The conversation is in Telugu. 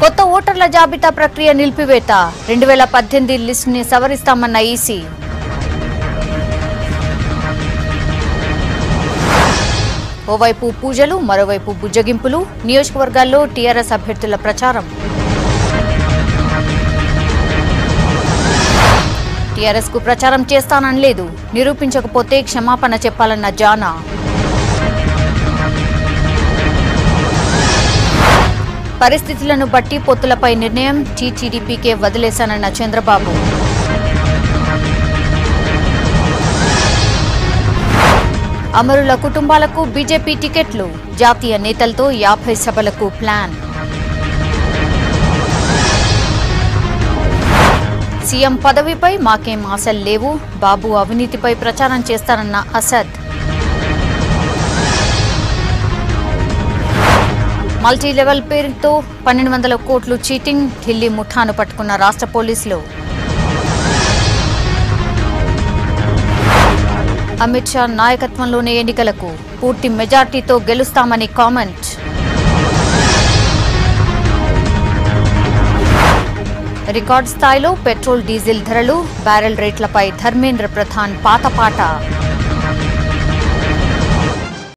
కొత్త ఓటర్ల జాబితా ప్రక్రియ నిలిపివేత రెండు వేల పద్దెనిమిది లిస్టుని సవరిస్తామన్న ఈసీ ఓవైపు పూజలు మరోవైపు బుజ్జగింపులు నియోజకవర్గాల్లో టీఆర్ఎస్ అభ్యర్థుల ప్రచారం టీఆర్ఎస్ కు ప్రచారం చేస్తాననలేదు నిరూపించకపోతే క్షమాపణ చెప్పాలన్న జానా పరిస్థితులను బట్టి పొత్తులపై నిర్ణయం టీటీడీపీకే వదిలేశానన్న చంద్రబాబు అమరుల కుటుంబాలకు బీజేపీ టికెట్లు జాతీయ నేతలతో యాభై సభలకు ప్లాన్ సీఎం పదవిపై మాకేం ఆశలు లేవు బాబు అవినీతిపై ప్రచారం చేస్తారన్న అసద్ మల్టీ లెవెల్ పేరుతో పన్నెండు వందల కోట్లు చీటింగ్ ఢిల్లీ ముఠాను పట్టుకున్న రాష్ట్ర పోలీసులు అమిత్ షా నాయకత్వంలోని ఎన్నికలకు పూర్తి మెజార్టీతో గెలుస్తామని కామెంట్ రికార్డ్ స్థాయిలో పెట్రోల్ డీజిల్ ధరలు బ్యారెల్ రేట్లపై ధర్మేంద్ర ప్రధాన్ పాతపాట